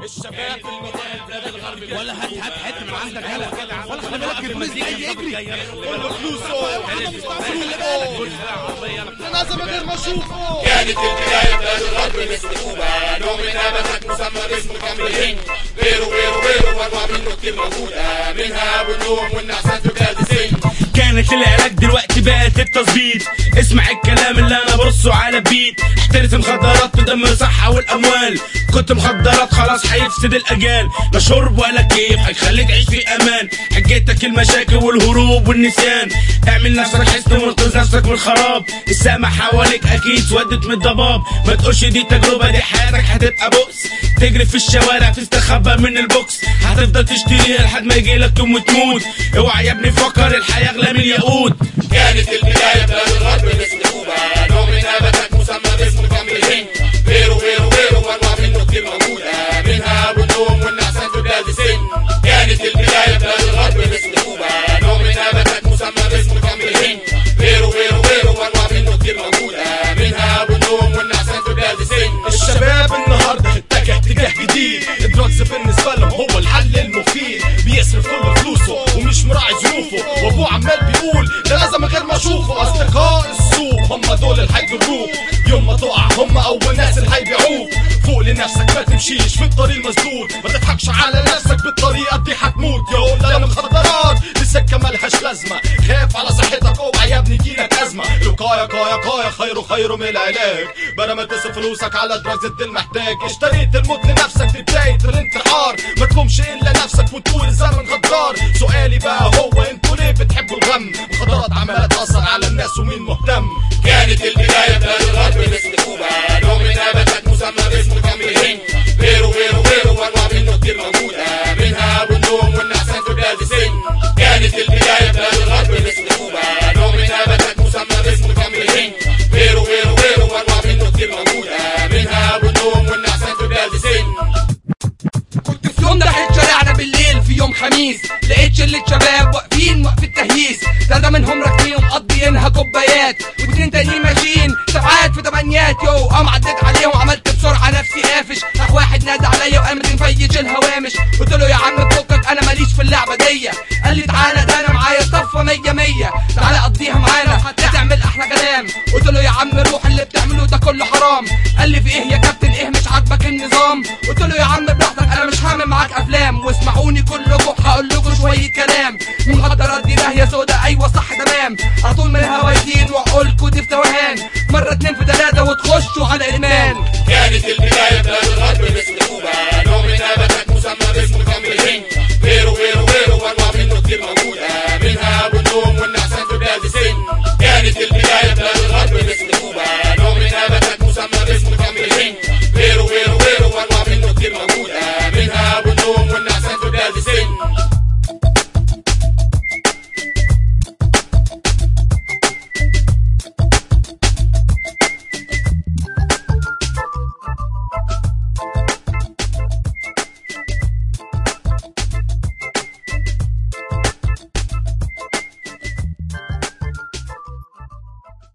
الشباب في المطار بلاد الغرب ولا هات هات حته من عندك هلا ولا خلي بالك المزيكا يجري كله فلوسه جنازة من غير ما اشوفه كانت البداية بلاد الغرب مثل كوبا نوع من نباتات مسمى باسم كامرين غيره غيره غيره وانواع منه كتير موجودة منها ابو النوم والنعسات في بلاد السن كانت العلاج دلوقتي بقت التظبيط اسمع الكلام اللي انا برصه على بيت احترس مخدرات تدمر الصحة والاموال كنت مخدرات خلاص هيفسد الاجال لا شرب ولا كيف هيخليك تعيش في امان حجتك المشاكل والهروب والنسيان اعمل نفسك حسن وانقذ نفسك من الخراب السما حواليك اكيد سودت من الضباب ما تقولش دي تجربة دي حياتك هتبقى بؤس تجري في الشوارع تستخبى من البوكس هتفضل تشتريها لحد ما يجيلك يوم وتموت اوعى يا ابني فكر الحياة اغلى من الياقوت كانت البداية بلاد الغرب مثل كوبا نوع من نباتات مسمى باسم كامرين غيره غيره غيره وانواع منه كتير موجودة منها ابو النوم والنعسات في بلاد السن كانت البداية بلاد الغرب مثل كوبا نوع من نباتات مسمى باسم كامرين غيره غيره غيره وانواع منه كتير موجودة منها ابو النوم والنعسات في بلاد السن الشباب النهارده اتجه اتجاه جديد الدراجز بالنسبه لهم هو الحل المفيد بيصرف كل فلوسه ومش مراعي ظروفه وابوه عمال بيقول ده لازم من غير ما اشوفه اصدقاء السوق هم دول اللي هيضروك يوم ما تقع هم اول ناس اللي هيبيعوك فوق لنفسك ما تمشيش في الطريق المسدود ما تضحكش على نفسك بالطريقه دي هتموت يا ولا مخدرات دي سكه ملهاش لازمه خاف على صحتك اوعى يا ابني يجيلك ازمه الوقايه قايه قايه خير خير من العلاج بدل ما تصرف فلوسك على دراجز انت المحتاج اشتريت الموت لنفسك في بدايه الانتحار ما تلومش الا نفسك وتقول الزمن غدار سؤالي بقى هو انتوا ليه بتحبوا الغم مخدرات عماله تاثر على الناس ومين مهتم كانت البداية بلاد الغرب مثل كوبا نوع من نباتات مسمى باسم كامرين غيره غيره غيره وانواع منه كتير موجودة منها ابو النوم والنعسان في بلاد السن كانت البداية بلاد الغرب مثل كوبا نوع من نباتات مسمى باسم كامرين غيره غيره غيره وانواع منه كتير موجودة منها ابو النوم والنعسان في بلاد السن كنت في يوم دخلت شارعنا بالليل في يوم خميس لقيت شلة شباب واقفين وقف التهييس تلاتة منهم راكبين ومقضيينها كوبايات واتنين تانيين ماشيين سبعات في تمانيات يو قام عديت عليهم عملت بسرعة نفسي قافش راح واحد نادى عليا وقامت مفيش الهوامش قلت له يا عم فكك انا ماليش في اللعبة دي قال لي تعالى ده انا معايا صفة مية مية تعالى قضيها معانا هتعمل احلى كلام قلت له يا عم روح اللي بتعمله ده كله حرام قال لي في ايه يا كابتن ايه مش عاجبك النظام قلت له يا عم براحتك انا مش هعمل معاك افلام واسمعوني كلكم هقول لكم شويه كلام المخدرات دي داهيه سودا ايوه صح تمام على طول من الهوايتين واقولكوا دي في توهان مره اتنين في تلاته وتخشوا على ادمان كانت البداية بلاد الغرب مثل